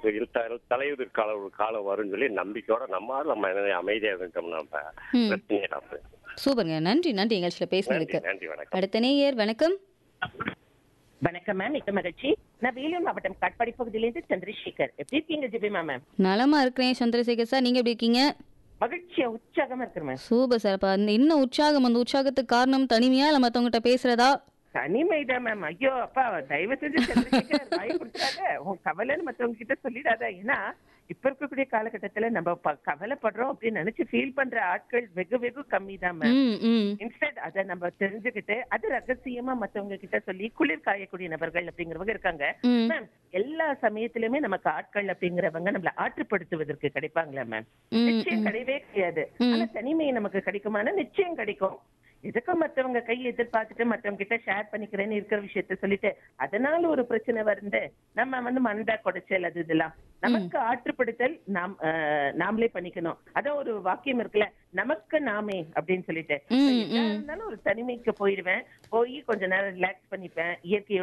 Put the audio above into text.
இது த- தலையுதிர் காலம் ஒரு காலம் வரும்னு சொல்லி நம்பிக்கையோட நம்மால நம்ம அமைதியா இருந்தோம்னா நம்ம ம். பிரச்சனையே இல்லாம சூப்பருங்க நன்றி நன்றி நிகழ்ச்சியில் நன்றி பேசினதுக்கு நன்றி வணக்கம் அடுத்த நேயர் வணக்கம் வணக்கம் மேம் மிக்க மகிழ்ச்சி நான் வேலூர் மாவட்டம் காட்பாடி பகுதியிலிருந்து சந்திரசேகர் எப்படி இருக்கீங்க ஜிபிமா மேம் நலமா இருக்கிறேன் சந்திரசேகர் சார் நீங்க எப்படி இருக்கீங்க மகிழ்ச்சியா உற்சாகமா இருக்கிறேன் மேம் சூப்பர் சார் அப்ப அந்த இன்னும் உற்சாகம் அந்த உற்சாகத்துக்கு காரணம் தனிமையா இல்ல மத்தவங்ககிட்ட பேசுறதா தனிமைதான் மேம் ஐயோ அப்பா தயவு செஞ்சு சந்திரசேகர் வாய் கொடுத்துறாத உன் கவலைன்னு மத்தவங்க கிட்ட சொல்லிடாத ஏன்னா இப்ப இருக்கக்கூடிய காலகட்டத்துல நம்ம ப- கவலைப்படுறோம் அப்படின்னு நினைச்சு ஃபீல் பண்ற ஆட்கள் வெகு வெகு கம்மி தான் மேம் ம் ம் இன்ஸ்டன்ட் அதை நம்ம தெரிஞ்சுக்கிட்டு அது ரகசியமா மத்தவங்க கிட்ட சொல்லி குளிர் காயக்கூடிய நபர்கள் அப்படிங்கிறவங்க இருக்காங்க ம் மேம் எல்லா சமயத்திலுமே நமக்கு ஆட்கள் அப்படிங்கிறவங்க நம்மள ஆற்றுப்படுத்துவதற்கு கிடைப்பாங்களா மேம் ம், நிச்சயம் கிடையவே கிடையாது ம். ஆனா தனிமை நமக்கு கிடைக்குமானா நிச்சயம் கிடைக்கும் எதுக்கு மத்தவங்க கை எதிர்பார்த்துட்டு மத்தவங்க கிட்ட ஷேர் பண்ணிக்கிறேன்னு இருக்கிற விஷயத்த சொல்லிட்டு அதனால ஒரு பிரச்சனை வந்து நம்ம வந்து மண்டா குடைச்சல் அது இதெல்லாம் நமக்கு ஆற்றுப்படுத்தல் நாம் அஹ், நாமளே பண்ணிக்கணும் அதான் ஒரு வாக்கியம் இருக்குல்ல நமக்கு நாமே அப்படின்னு சொல்லிட்டு ம், எதா இருந்தாலும் ஒரு தனிமைக்கு போயிடுவேன் போய் கொஞ்ச நேரம் ரிலாக்ஸ் பண்ணிப்பேன் இயற்கையோட